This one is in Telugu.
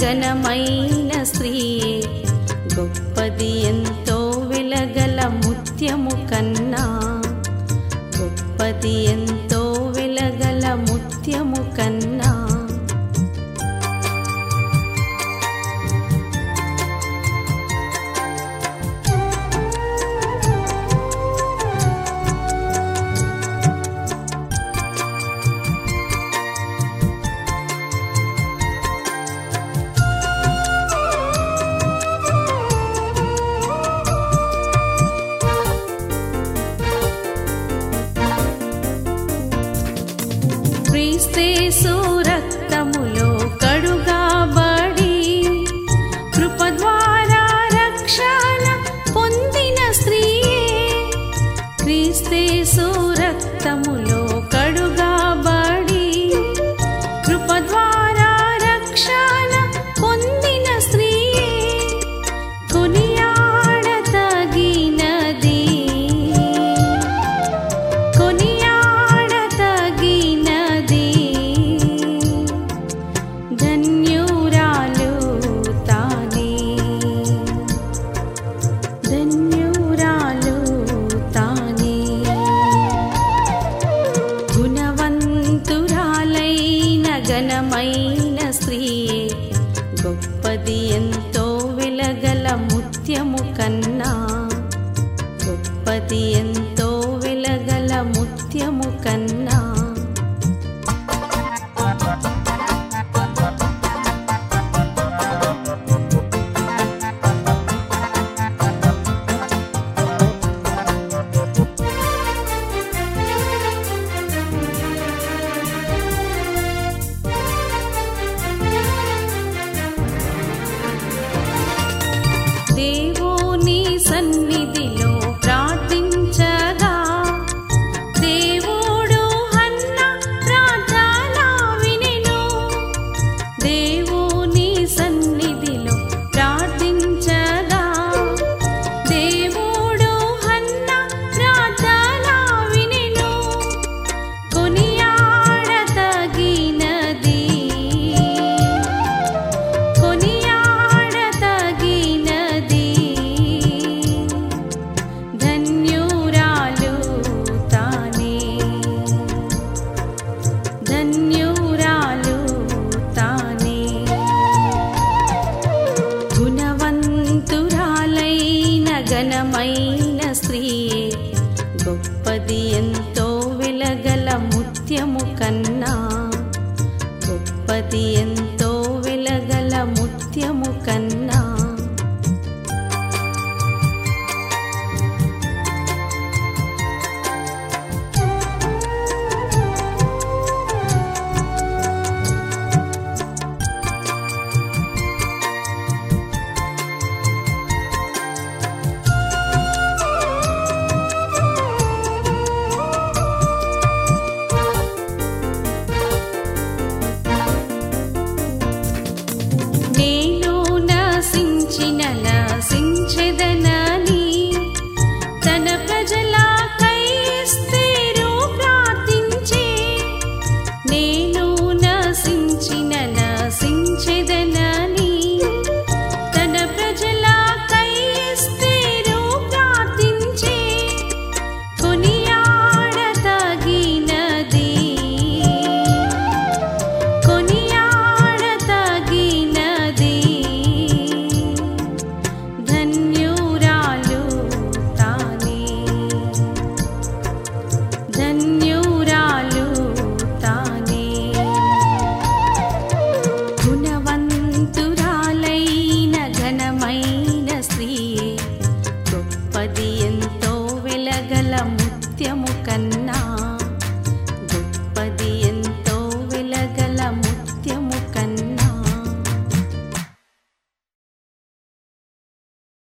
ఘనమైన స్త్రీయే గొప్పది ఎంతో వెలగల ముత్యము కన్నా గొప్పది ఎంతో వెలగల ముత్యము కన్నా క్రీస్తేసు రక్తములో కడుగాబడి కృప ద్వారా రక్షణ పొందిన స్త్రీయే క్రీస్తేసు రక్తములో కడుగాబడి కృప ద్వారా రక్షణ పొందిన స్త్రీయే కొనియాడతగినది కొనియాడతగినది ధన్యురాలు తానే ధన్యురాలు తానే గుణవంతురాలైన ఘనమైన స్త్రీయే గొప్పది ఎంతో వెలగల ముత్యము కన్నా గొప్పది ఎంతో వెలగల ముత్యము కన్నా దేవుని సన్నిధిలో ప్రార్థించగా దేవుడు హన్న ప్రార్థన వినెను దేవుని సన్నిధిలో ప్రార్థించగా దేవుడు హన్న ప్రార్థన వినెను కొనియాడతగినది కొనియాడతగినది ధన్యురాలు తానే ధన్యురాలు తానే గుణవంతురాలైన ఘనమైన స్త్రీయే గొప్ప